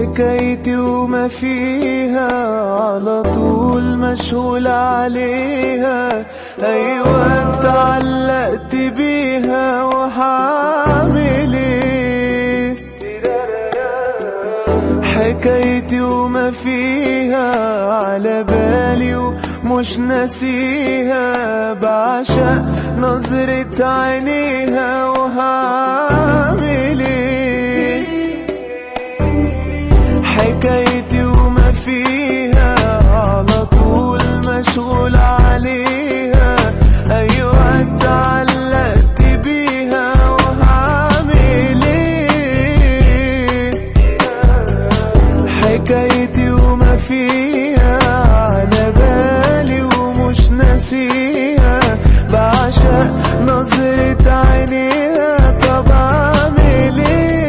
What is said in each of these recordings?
حكايتي وما فيها على طول مشغول عليها ايوه اتعلقت بيها وهعمل ايه حكايتي وما فيها على بالي ومش ناسيها بعشق نظرة عينيها وهعمل ايه حكايتي وما فيها على طول مشغول عليها ايوه اتعلقت بيها وهعمل ايه حكايتي وما فيها على بالي ومش ناسيها بعشق نظرة عينيها طب اعمل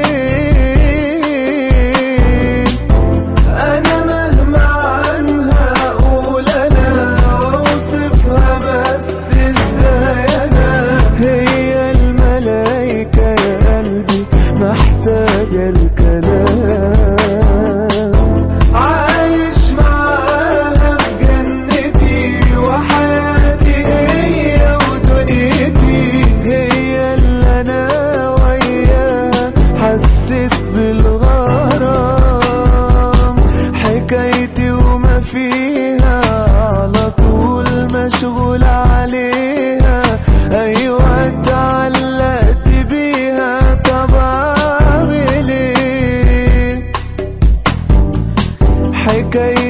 ايه انا مهما عنها اقول انا واوصفها بس ازاي انا هي الملايكة يا قلبي محتاجة الكلام عايش معاها في جنتي وحياتي هي ودنيتي هي اللي انا وياها حسيت بالغرام حكايتي وما فيها على طول مشغول عليها ايوه اتعلقت بيها طب اعمل ايه حكايتي